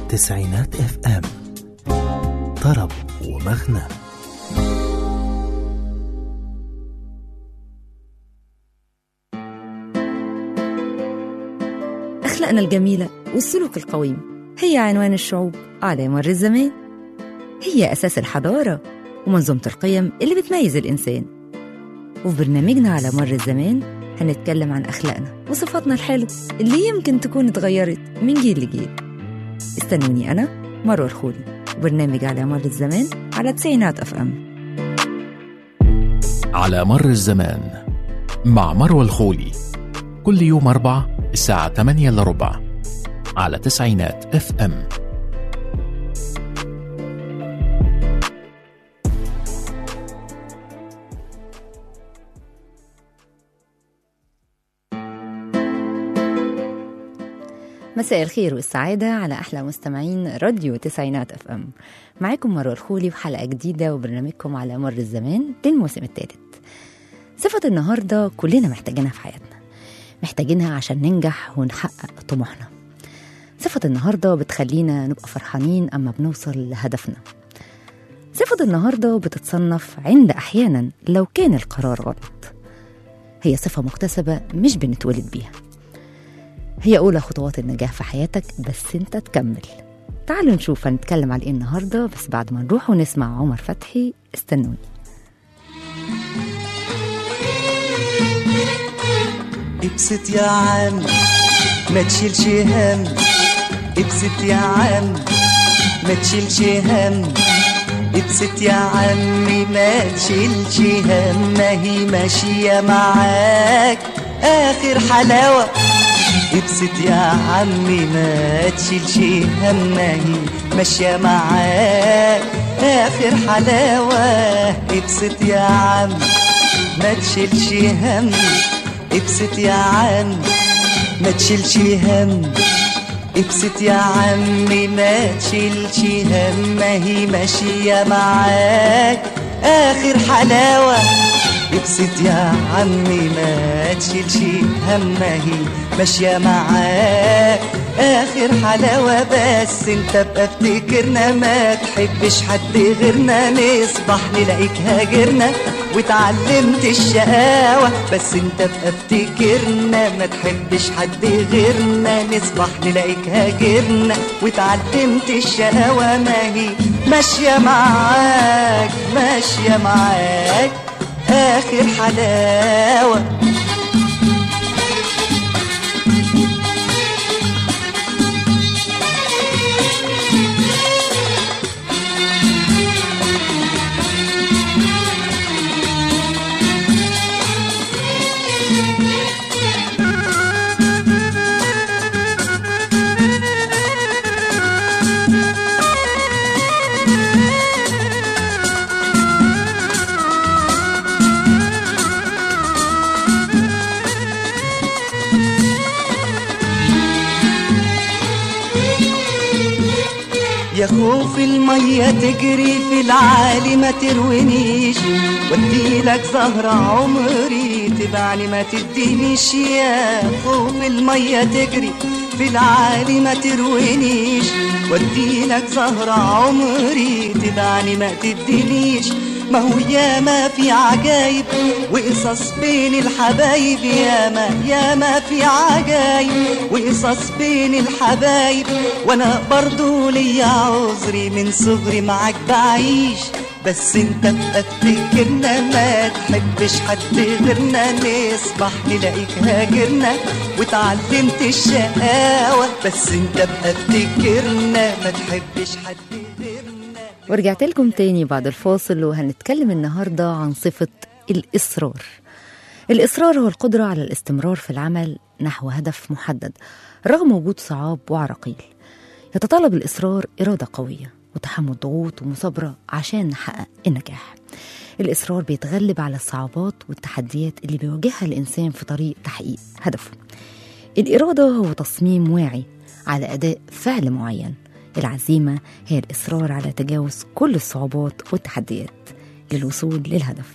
تسعينات اف ام طرب ومغنى أخلاقنا الجميلة والسلوك القويم هي عنوان الشعوب على مر الزمان هي أساس الحضارة ومنظومة القيم اللي بتميز الإنسان وفي برنامجنا على مر الزمان هنتكلم عن أخلاقنا وصفاتنا الحلوة اللي يمكن تكون اتغيرت من جيل لجيل استنوني أنا مروة الخولي وبرنامج على مر الزمان على تسعينات أف أم على مر الزمان مع مروى الخولي كل يوم أربع الساعة 8 إلا ربع على تسعينات اف ام مساء الخير والسعادة على أحلى مستمعين راديو تسعينات أف أم معاكم مروة الخولي في حلقة جديدة وبرنامجكم على مر الزمان للموسم الثالث صفة النهاردة كلنا محتاجينها في حياتنا محتاجينها عشان ننجح ونحقق طموحنا صفة النهاردة بتخلينا نبقى فرحانين أما بنوصل لهدفنا صفة النهاردة بتتصنف عند أحيانا لو كان القرار غلط هي صفة مكتسبة مش بنتولد بيها هي أولى خطوات النجاح في حياتك بس أنت تكمل تعالوا نشوف هنتكلم عن إيه النهاردة بس بعد ما نروح ونسمع عمر فتحي استنوني ابسط يا عم ما تشيلش هم ابسط يا عم ما تشيلش هم ابسط يا عمي ما تشيلش هم ما هي ماشية معاك آخر حلاوة ابسط يا عمي ما تشيلش هم ما هي ماشية معاك آخر حلاوة ابسط يا عم ما تشيلش هم ابسط يا عم ما تشيلش هم ابسط يا عمي ما تشيلش هم ما هي ماشية معاك آخر حلاوة ابسط يا عمي ما تشيلش هم ما هي ماشية معاك آخر حلاوة بس انت بقى افتكرنا ما تحبش حد غيرنا نصبح نلاقيك هاجرنا واتعلمت الشقاوة بس انت بقى افتكرنا ما تحبش حد غيرنا نصبح نلاقيك هاجرنا واتعلمت الشقاوة ما هي ماشية معاك ماشية معاك آخر حلاوة يا خوف المية تجري في العالي ما تروينيش وديلك زهرة عمري تبعني ما تدينيش يا خوف المية تجري في العالي ما تروينيش وديلك زهرة عمري تبعني ما تدينيش ما هو ياما في عجايب وقصص بين الحبايب ياما ياما في عجايب وقصص بين الحبايب وانا برضو ليا عذري من صغري معاك بعيش بس انت بقى افتكرنا ما تحبش حد غيرنا نصبح نلاقيك هاجرنا واتعلمت الشقاوة بس انت بقى افتكرنا ما تحبش حد غيرنا ورجعت لكم تاني بعد الفاصل وهنتكلم النهاردة عن صفة الإصرار الإصرار هو القدرة على الاستمرار في العمل نحو هدف محدد رغم وجود صعاب وعراقيل يتطلب الإصرار إرادة قوية وتحمل ضغوط ومثابرة عشان نحقق النجاح الإصرار بيتغلب على الصعوبات والتحديات اللي بيواجهها الإنسان في طريق تحقيق هدفه الإرادة هو تصميم واعي على أداء فعل معين العزيمة هي الإصرار على تجاوز كل الصعوبات والتحديات للوصول للهدف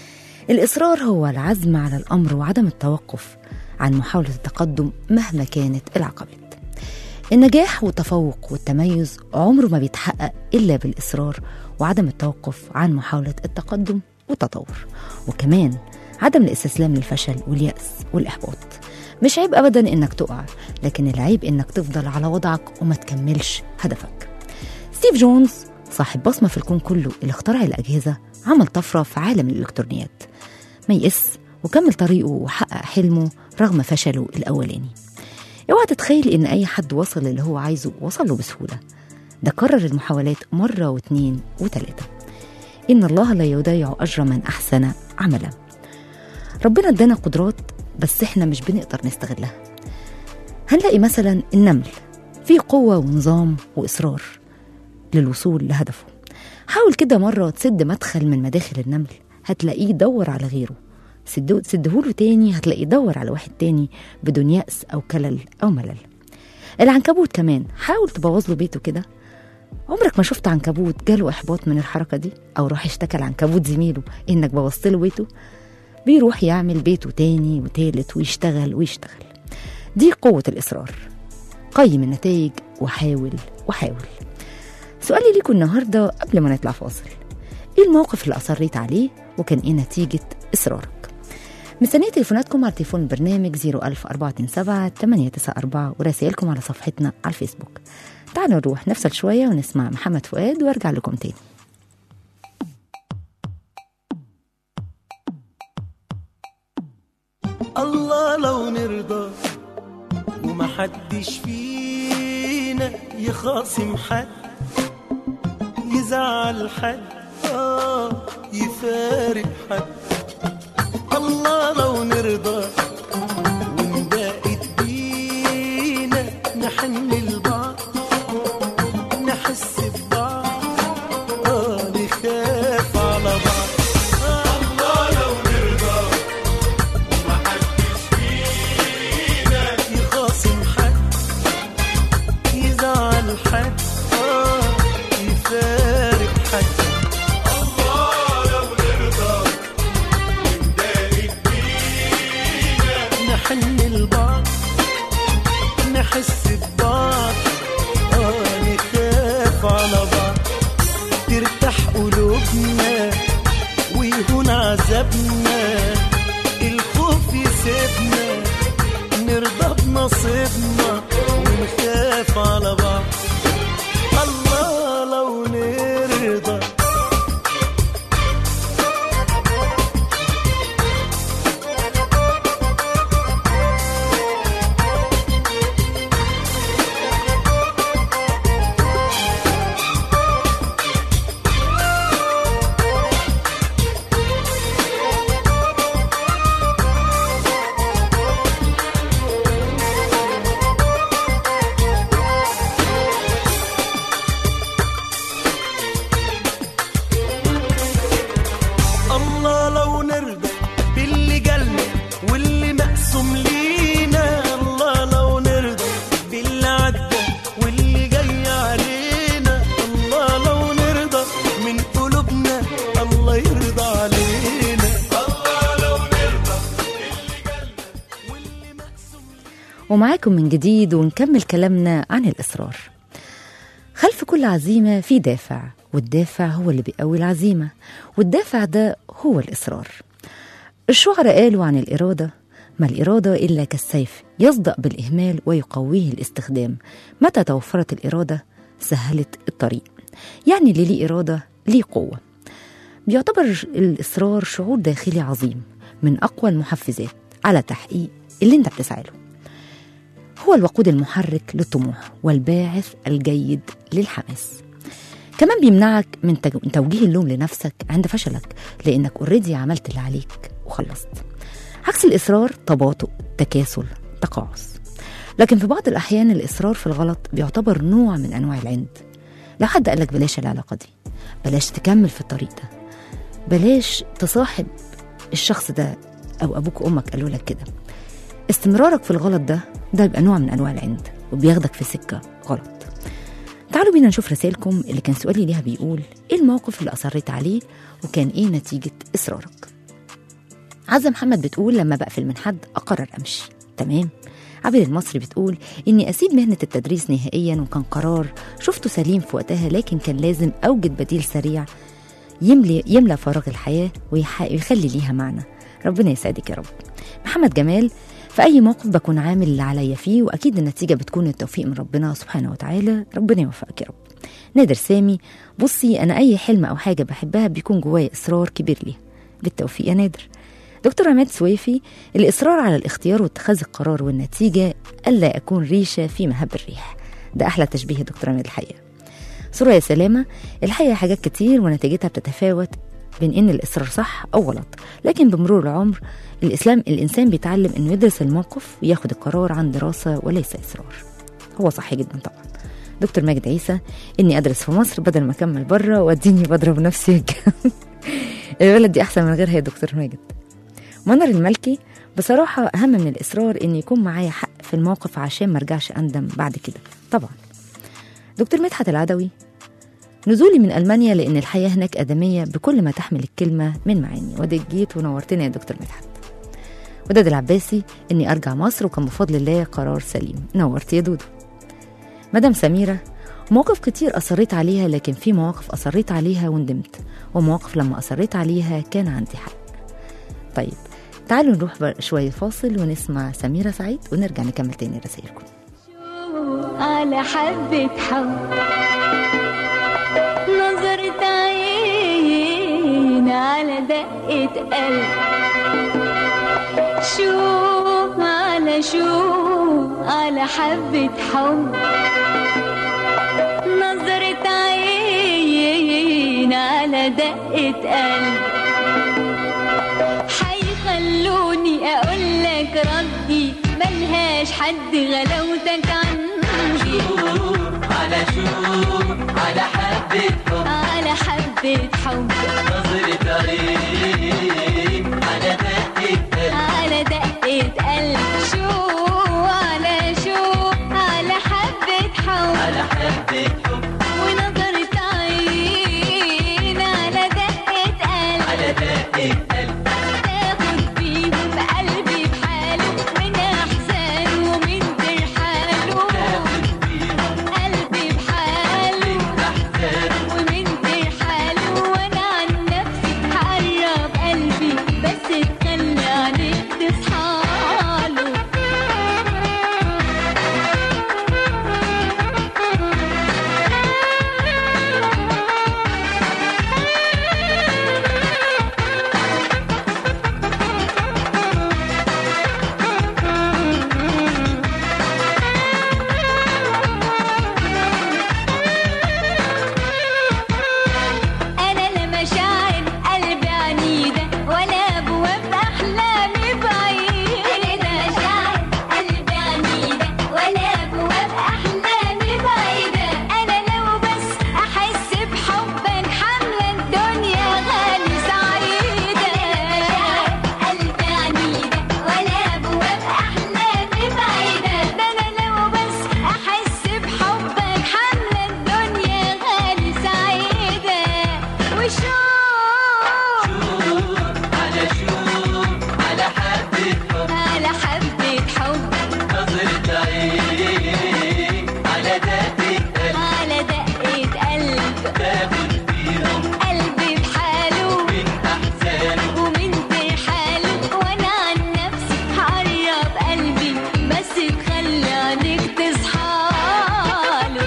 الإصرار هو العزم على الأمر وعدم التوقف عن محاولة التقدم مهما كانت العقبات النجاح والتفوق والتميز عمره ما بيتحقق إلا بالإصرار وعدم التوقف عن محاولة التقدم والتطور وكمان عدم الاستسلام للفشل واليأس والإحباط مش عيب أبدا إنك تقع لكن العيب إنك تفضل على وضعك وما تكملش هدفك ستيف جونز صاحب بصمة في الكون كله اللي اخترع الأجهزة عمل طفرة في عالم الإلكترونيات ما يقس وكمل طريقه وحقق حلمه رغم فشله الأولاني اوعى تتخيل إن أي حد وصل اللي هو عايزه وصل له بسهولة ده كرر المحاولات مرة واتنين وتلاتة إن الله لا يضيع أجر من أحسن عملا ربنا ادانا قدرات بس احنا مش بنقدر نستغلها هنلاقي مثلا النمل فيه قوة ونظام وإصرار للوصول لهدفه حاول كده مرة تسد مدخل من مداخل النمل هتلاقيه يدور على غيره سده- سدهوله تاني هتلاقيه يدور على واحد تاني بدون يأس أو كلل أو ملل العنكبوت كمان حاول تبوظ له بيته كده عمرك ما شفت عنكبوت جاله إحباط من الحركة دي أو راح اشتكى لعنكبوت زميله إنك بوظت له بيته بيروح يعمل بيته تاني وتالت ويشتغل ويشتغل دي قوة الإصرار قيم النتائج وحاول وحاول سؤالي ليكم النهاردة قبل ما نطلع فاصل إيه الموقف اللي أصريت عليه وكان إيه نتيجة إصرارك مستنية تليفوناتكم على تليفون البرنامج 01427 894 ورسائلكم على صفحتنا على الفيسبوك تعالوا نروح نفصل شوية ونسمع محمد فؤاد وارجع لكم تاني الله لو نرضى ومحدش فينا يخاصم حد يزعل حد آه يفارق حد الله لو نرضى ونبقت بينا نحن لبعض نحس ببعض آه نخاف على بعض الله لو نرضى يخاصم حد يزعل حد آه يفارق حد الله لو نرضى نحن لبعض نحس ببعض آه نخاف على بعض ترتاح قلوبنا ويهون عذابنا الخوف يسيبنا نرضى بنصيبنا ونخاف على بعض الله لو نرضى الله لو نرضى باللي جالنا واللي مقسوم لينا الله لو نرضى باللي عدى واللي جاي علينا الله لو نرضى من قلوبنا الله يرضى علينا الله لو نرضى باللي جالنا واللي مقسوم ومعاكم من جديد ونكمل كلامنا عن الإصرار خلف كل عزيمة في دافع والدافع هو اللي بيقوي العزيمة والدافع ده هو الإصرار الشعراء قالوا عن الإرادة ما الإرادة إلا كالسيف يصدأ بالإهمال ويقويه الاستخدام متى توفرت الإرادة سهلت الطريق يعني اللي ليه إرادة ليه قوة بيعتبر الإصرار شعور داخلي عظيم من أقوى المحفزات على تحقيق اللي أنت بتسعى له هو الوقود المحرك للطموح والباعث الجيد للحماس كمان بيمنعك من تج- من توجيه اللوم لنفسك عند فشلك لانك اوريدي عملت اللي عليك وخلصت عكس الاصرار تباطؤ تكاسل تقاعس لكن في بعض الاحيان الاصرار في الغلط بيعتبر نوع من انواع العند لو حد قالك بلاش العلاقه دي بلاش تكمل في الطريق ده بلاش تصاحب الشخص ده او ابوك وامك قالوا لك كده استمرارك في الغلط ده ده يبقى نوع من انواع العند وبياخدك في سكه غلط تعالوا بينا نشوف رسائلكم اللي كان سؤالي ليها بيقول ايه الموقف اللي اصريت عليه وكان ايه نتيجه اصرارك عزة محمد بتقول لما بقفل من حد اقرر امشي تمام عبير المصري بتقول إني أسيب مهنة التدريس نهائيا وكان قرار شفته سليم في وقتها لكن كان لازم أوجد بديل سريع يملي يملى فراغ الحياة ويح- ويخلي ليها معنى ربنا يسعدك يا رب محمد جمال في أي موقف بكون عامل اللي عليا فيه وأكيد النتيجة بتكون التوفيق من ربنا سبحانه وتعالى ربنا يوفقك يا رب نادر سامي بصي أنا أي حلم أو حاجة بحبها بيكون جوايا إصرار كبير ليها بالتوفيق يا نادر دكتور عماد سويفي الإصرار على الاختيار واتخاذ القرار والنتيجة ألا أكون ريشة في مهب الريح ده أحلى تشبيه يا دكتور عماد الحقيقة سورة يا سلامة الحقيقة حاجات كتير ونتيجتها بتتفاوت بين إن الإصرار صح أو غلط لكن بمرور العمر الإسلام الإنسان بيتعلم إنه يدرس الموقف وياخد القرار عن دراسة وليس إصرار هو صح جدا طبعا دكتور ماجد عيسى إني أدرس في مصر بدل ما أكمل بره وأديني بضرب نفسي بالجنب. البلد دي أحسن من غيرها يا دكتور ماجد منر الملكي بصراحة أهم من الإصرار إن يكون معايا حق في الموقف عشان ما أرجعش أندم بعد كده طبعا دكتور مدحت العدوي نزولي من ألمانيا لأن الحياة هناك آدمية بكل ما تحمل الكلمة من معاني ودي جيت ونورتنا يا دكتور مدحت وداد العباسي إني أرجع مصر وكان بفضل الله قرار سليم نورت يا دودو مدام سميرة مواقف كتير أصريت عليها لكن في مواقف أصريت عليها وندمت ومواقف لما أصريت عليها كان عندي حق طيب تعالوا نروح بر- شوية فاصل ونسمع سميرة سعيد ونرجع نكمل تاني رسائلكم على حبة حب نظرة عين على دقة قلب شوف على شوف على حبة حب نظرة عين على دقة قلب حيخلوني اقول لك ردي ملهاش حد غلاوتك عندي على شوف على حبة حب على حبة حب نظرة عين على دقة قلب على دقة قلب شو على شو على حبة حب على حبة حب ونظرة عين على دقة قلب على دقة قلب تاخد بيهم قلبي بحاله من احزان ومن ترحاله قلبي بحاله ومن ترحاله وانا عن نفسي هقرب قلبي بس تخلي عليك تصحاله انا لا مشاعر قلبي عنيده ولا ابواب احلامي بعيده انا لا مشاعر قلبي عنيده ولا ابواب احلامي بعيده انا لو بس احس بحبك حامله الدنيا غالي سعيده قلبي عنيده ولا ابواب احلامي بعيده ده انا لو بس احس بحبك حامله الدنيا غالي سعيده وشوف على شوف على حبة حب على حبة حب نظرة عين على دقة قلب على دقة قلب تاخد بيهم قلبي بحاله من أحزانه ومن ترحاله وانا عن نفسي هقرب قلبي بس تخلي عينيك تصحاله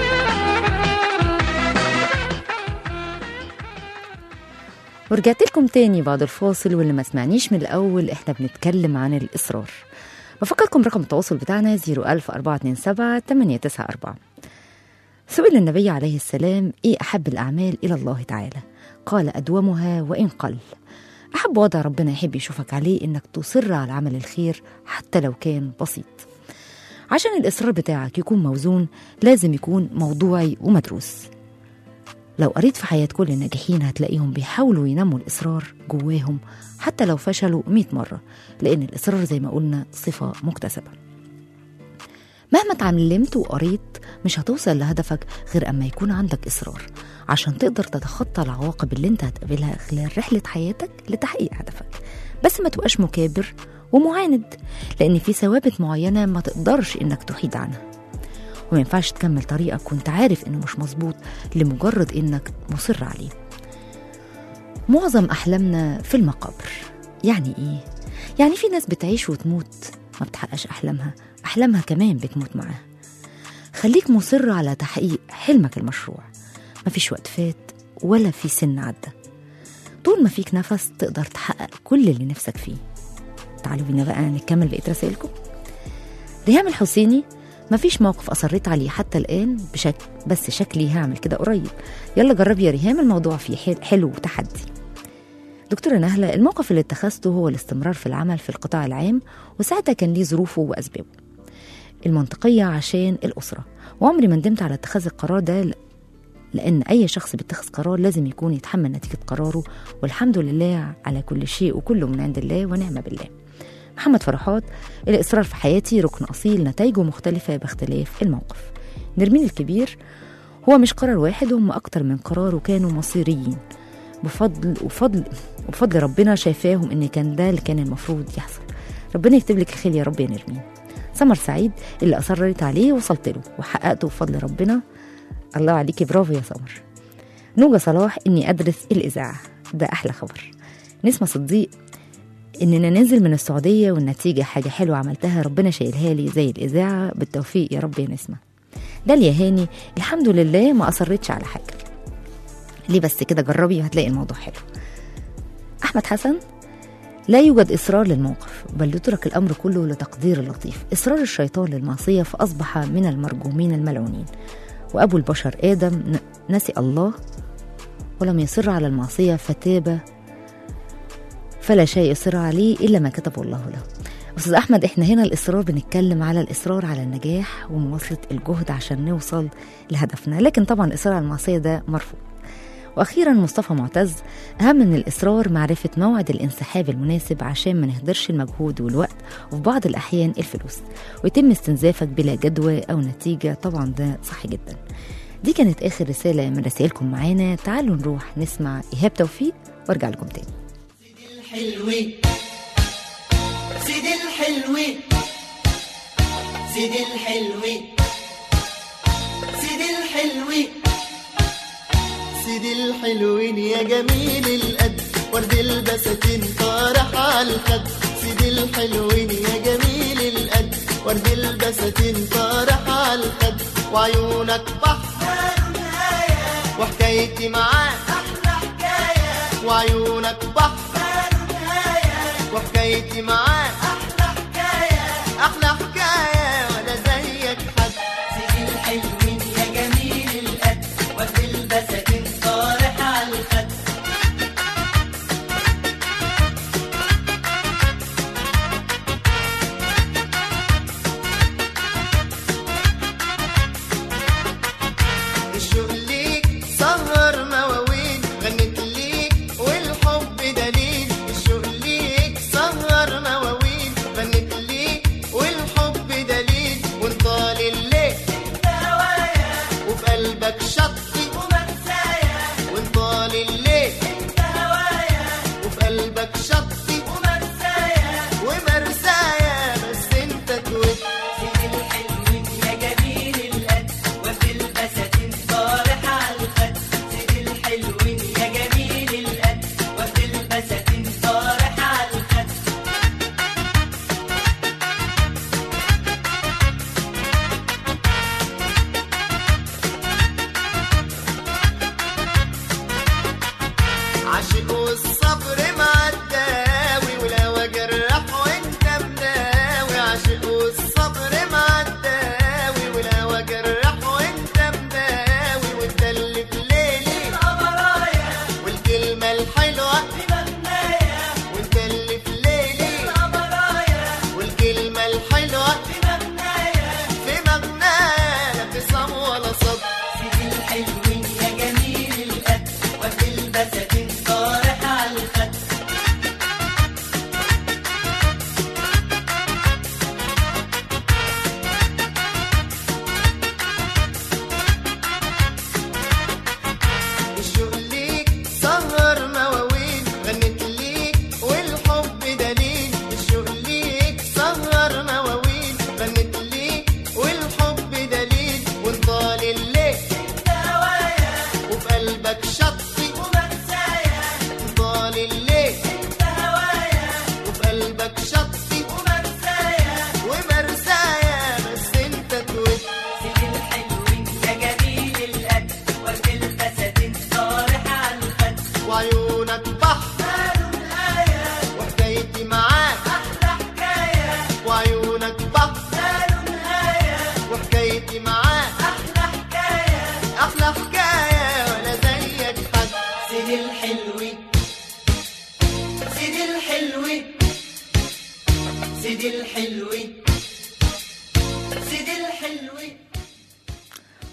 ورجعت لكم تاني بعد الفاصل واللي ما سمعنيش من الأول إحنا بنتكلم عن الإصرار بفكركم رقم التواصل بتاعنا 01427 894 سئل النبي عليه السلام إيه أحب الأعمال إلى الله تعالى قال أدومها وإن قل أحب وضع ربنا يحب يشوفك عليه إنك تصر على عمل الخير حتى لو كان بسيط عشان الإصرار بتاعك يكون موزون لازم يكون موضوعي ومدروس لو قريت في حياة كل الناجحين هتلاقيهم بيحاولوا ينموا الإصرار جواهم حتى لو فشلوا 100 مرة لأن الإصرار زي ما قلنا صفة مكتسبة مهما اتعلمت وقريت مش هتوصل لهدفك غير أما يكون عندك إصرار عشان تقدر تتخطى العواقب اللي انت هتقابلها خلال رحلة حياتك لتحقيق هدفك بس ما تبقاش مكابر ومعاند لأن في ثوابت معينة ما تقدرش إنك تحيد عنها وما ينفعش تكمل طريقك وانت عارف إنه مش مظبوط لمجرد إنك مصر عليه معظم أحلامنا في المقابر يعني إيه؟ يعني في ناس بتعيش وتموت ما بتحققش أحلامها أحلامها كمان بتموت معاها خليك مصر على تحقيق حلمك المشروع مفيش وقت فات ولا في سن عدى طول ما فيك نفس تقدر تحقق كل اللي نفسك فيه تعالوا بينا بقى نكمل بقية رسائلكم ريهام الحسيني مفيش موقف أصريت عليه حتى الآن بشكل بس شكلي هعمل كده قريب يلا جربي يا ريهام الموضوع فيه حل- حلو وتحدي دكتورة نهلة الموقف اللي اتخذته هو الاستمرار في العمل في القطاع العام وساعتها كان ليه ظروفه وأسبابه المنطقية عشان الأسرة وعمري ما ندمت على اتخاذ القرار ده ل- لأن أي شخص بيتخذ قرار لازم يكون يتحمل نتيجة قراره والحمد لله على كل شيء وكله من عند الله ونعم بالله محمد فرحات الإصرار في حياتي ركن أصيل نتائجه مختلفة باختلاف الموقف نرمين الكبير هو مش قرار واحد هم أكتر من قرار وكانوا مصيريين بفضل وفضل وبفضل ربنا شايفاهم إن كان ده اللي كان المفروض يحصل ربنا يكتب لك الخير يا رب يا نرمين سمر سعيد اللي أصررت عليه وصلت له وحققته بفضل ربنا الله عليكي برافو يا سمر نوجة صلاح إني أدرس الإذاعة ده أحلى خبر نسمة صديق إننا ننزل من السعودية والنتيجة حاجة حلوة عملتها ربنا شايلها لي زي الإذاعة بالتوفيق يا رب يا نسمة ده هاني الحمد لله ما أصرتش على حاجة ليه بس كده جربي وهتلاقي الموضوع حلو أحمد حسن لا يوجد إصرار للموقف بل يترك الأمر كله لتقدير اللطيف إصرار الشيطان للمعصية فأصبح من المرجومين الملعونين وأبو البشر آدم ن- نسي الله ولم يصر على المعصية فتاب فلا شيء يصر عليه إلا ما كتبه الله له أستاذ أحمد إحنا هنا الإصرار بنتكلم على الإصرار على النجاح ومواصلة الجهد عشان نوصل لهدفنا لكن طبعا الإصرار على المعصية ده مرفوض واخيرا مصطفى معتز اهم من الاصرار معرفه موعد الانسحاب المناسب عشان ما نهدرش المجهود والوقت وفي بعض الاحيان الفلوس ويتم استنزافك بلا جدوى او نتيجه طبعا ده صح جدا دي كانت اخر رساله من رسائلكم معانا تعالوا نروح نسمع ايهاب توفيق وارجع لكم تاني الحلوين سيدي الحلوين سيدي الحلوين سيدي الحلوين سيدي الحلوين يا جميل القد ورد البساتين طارح على الخد سيدي الحلوين يا جميل القد ورد البساتين طارح على الخد وعيونك بحر وحكايتي معاك احلى حكايه وعيونك بحر وحكايتي معاك احلى حكايه احلى حكايه ولا زيك حد سيدي الحلوين يا جميل القد ورد البساتين طارح على الخد الشوق ليك سهر مواويل غنت ليك والحب دليل الشوق ليك سهر مواويل غنت ليك والحب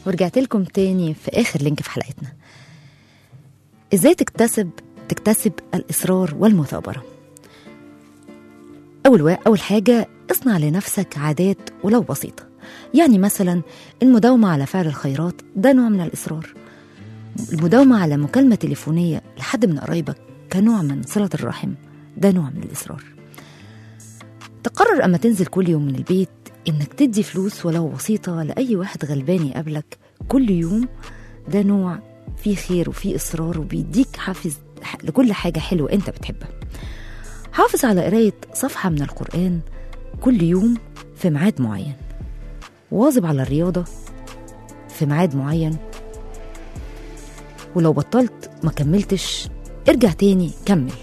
ورجعت لكم تاني في آخر لينك في حلقتنا إزاي تكتسب تكتسب الإصرار والمثابرة أول وا... أول حاجة اصنع لنفسك عادات ولو بسيطة يعني مثلا المداومة على فعل الخيرات ده نوع من الإصرار المداومة على مكالمة تليفونية لحد من قرايبك كنوع من صلة الرحم ده نوع من الإصرار تقرر أما تنزل كل يوم من البيت إنك تدي فلوس ولو بسيطة لأي واحد غلبان يقابلك كل يوم ده نوع فيه خير وفيه إصرار وبيديك حافز لكل حاجة حلوة أنت بتحبها حافظ على قراية صفحة من القرآن كل يوم في ميعاد معين واظب على الرياضة في ميعاد معين ولو بطلت ما كملتش ارجع تاني كمل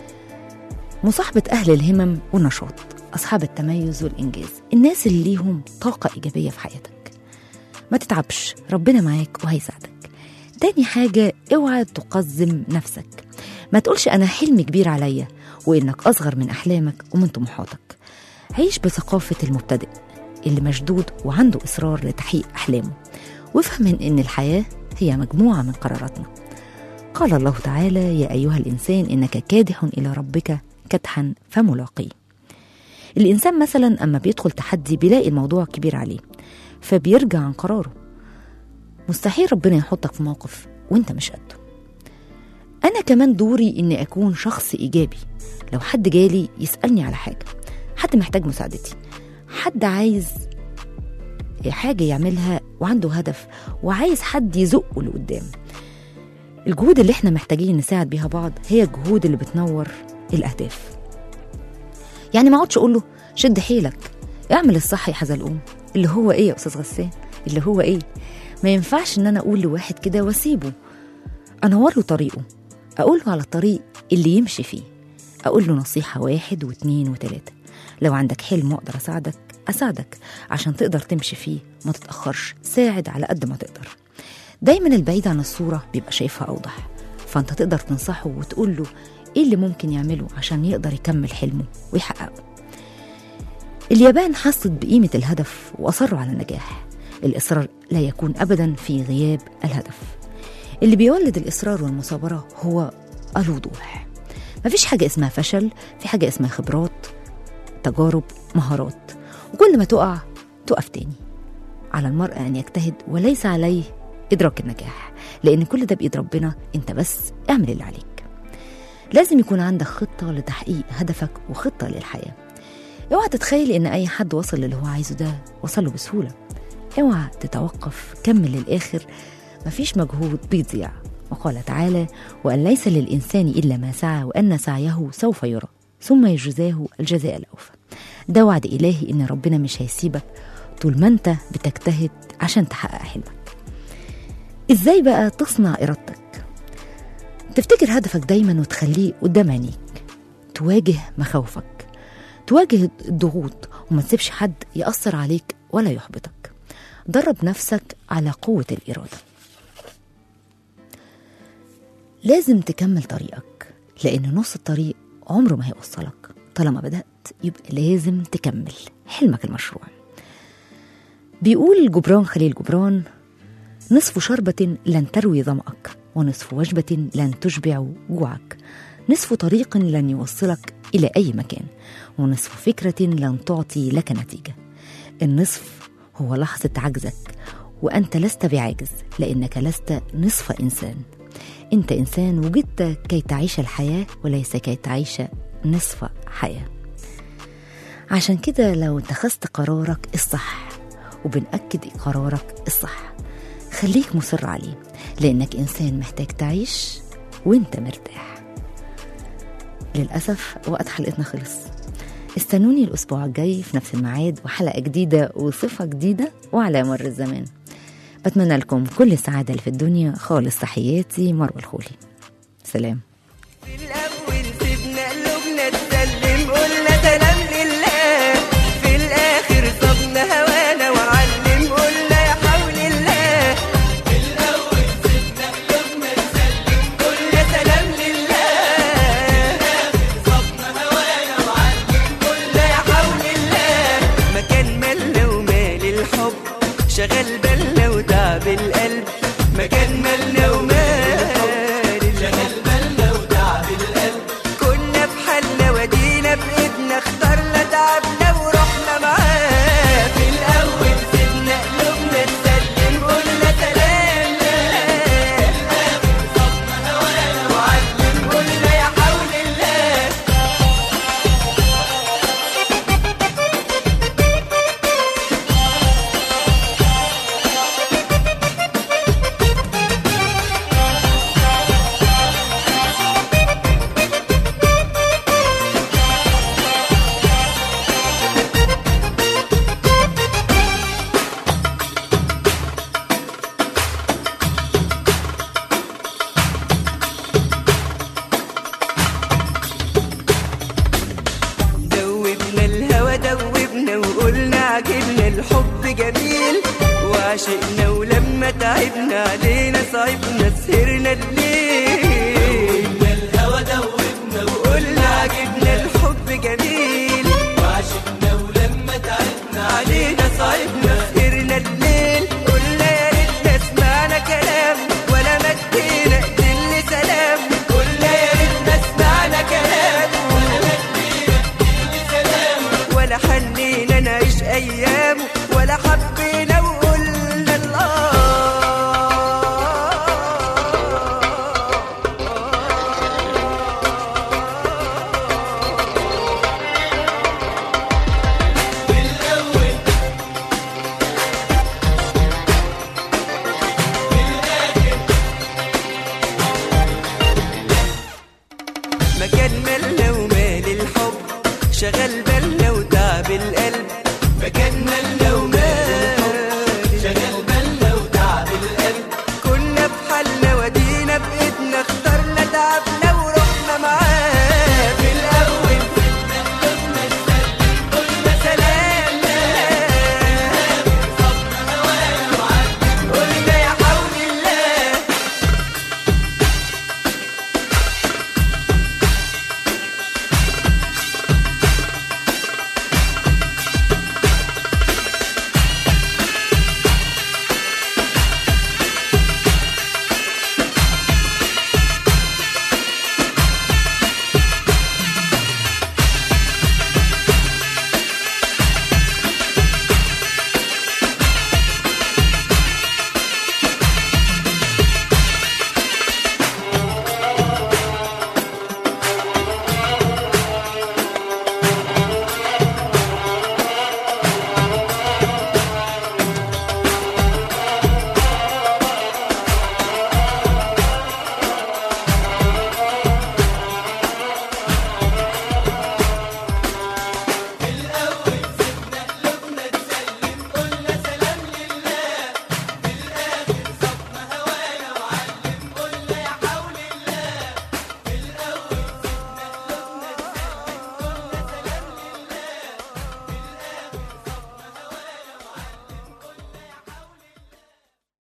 مصاحبة أهل الهمم والنشاط أصحاب التميز والإنجاز الناس اللي ليهم طاقة إيجابية في حياتك ما تتعبش ربنا معاك وهيساعدك تاني حاجة اوعى تقزم نفسك ما تقولش أنا حلمي كبير عليا وإنك أصغر من أحلامك ومن طموحاتك عيش بثقافة المبتدئ اللي مشدود وعنده إصرار لتحقيق أحلامه وافهم من إن الحياة هي مجموعة من قراراتنا قال الله تعالى يا أيها الإنسان إنك كادح إلى ربك كدحا فملاقيه الإنسان مثلا أما بيدخل تحدي بيلاقي الموضوع كبير عليه فبيرجع عن قراره مستحيل ربنا يحطك في موقف وانت مش قده أنا كمان دوري إني أكون شخص إيجابي لو حد جالي يسألني على حاجة حد محتاج مساعدتي حد عايز حاجة يعملها وعنده هدف وعايز حد يزقه لقدام الجهود اللي احنا محتاجين نساعد بيها بعض هي الجهود اللي بتنور الأهداف يعني ما اقعدش اقول له شد حيلك اعمل الصح يا حزلقوم اللي هو ايه يا استاذ غسان اللي هو ايه ما ينفعش ان انا اقول لواحد كده واسيبه انور له طريقه اقول له على الطريق اللي يمشي فيه اقول له نصيحه واحد واتنين وتلاته لو عندك حلم واقدر اساعدك اساعدك عشان تقدر تمشي فيه ما تتاخرش ساعد على قد ما تقدر دايما البعيد عن الصوره بيبقى شايفها اوضح فانت تقدر تنصحه وتقول له ايه اللي ممكن يعمله عشان يقدر يكمل حلمه ويحققه اليابان حست بقيمة الهدف وأصروا على النجاح الإصرار لا يكون أبدا في غياب الهدف اللي بيولد الإصرار والمثابرة هو الوضوح مفيش حاجة اسمها فشل في حاجة اسمها خبرات تجارب مهارات وكل ما تقع تقف تاني على المرء أن يجتهد وليس عليه إدراك النجاح لأن كل ده بإيد ربنا أنت بس اعمل اللي عليك لازم يكون عندك خطة لتحقيق هدفك وخطة للحياة اوعى تتخيل ان اي حد وصل للي هو عايزه ده وصل له بسهولة اوعى تتوقف كمل للآخر مفيش مجهود بيضيع وقال تعالى وأن ليس للإنسان إلا ما سعى وأن سعيه سوف يرى ثم يجزاه الجزاء الأوفى ده وعد إلهي إن ربنا مش هيسيبك طول ما أنت بتجتهد عشان تحقق حلمك إزاي بقى تصنع إرادتك تفتكر هدفك دايما وتخليه قدام عينيك تواجه مخاوفك تواجه الضغوط وما تسيبش حد يأثر عليك ولا يحبطك درب نفسك على قوة الإرادة لازم تكمل طريقك لأن نص الطريق عمره ما هيوصلك طالما بدأت يبقى لازم تكمل حلمك المشروع بيقول جبران خليل جبران نصف شربة لن تروي ظمأك ونصف وجبة لن تشبع جوعك نصف طريق لن يوصلك إلى أي مكان ونصف فكرة لن تعطي لك نتيجة النصف هو لحظة عجزك وأنت لست بعاجز لأنك لست نصف إنسان أنت إنسان وجدت كي تعيش الحياة وليس كي تعيش نصف حياة عشان كده لو اتخذت قرارك الصح وبنأكد قرارك الصح خليك مصر عليه لأنك إنسان محتاج تعيش وانت مرتاح للأسف وقت حلقتنا خلص استنوني الأسبوع الجاي في نفس الميعاد وحلقة جديدة وصفة جديدة وعلى مر الزمان بتمنى لكم كل السعادة اللي في الدنيا خالص تحياتي مروة الخولي سلام في الأول سيبنا قلوبنا تسلم قلنا سلام لله في الآخر صبنا هوانا وعلم قلنا يا حول الله في الأول سيبنا قلوبنا تسلم قلنا سلام لله صبنا هوانا وعلم قلنا يا حول الله مكان مالنا ومال الحب شغل بالنا وتعب تعب القلب مكان مالنا ومال شغل بالنا وتعب القلب كنا في حالنا ودينا بإيدنا اخترنا تعبنا ورحنا معاه في الأول سيبنا قلوبنا تسلم قلنا سلام وعلم قلنا يا حول الله دوبنا الهوى دوبنا وقلنا عجبنا الحب جميل وعشقنا ولما تعبنا علينا صعبنا سهرنا الليل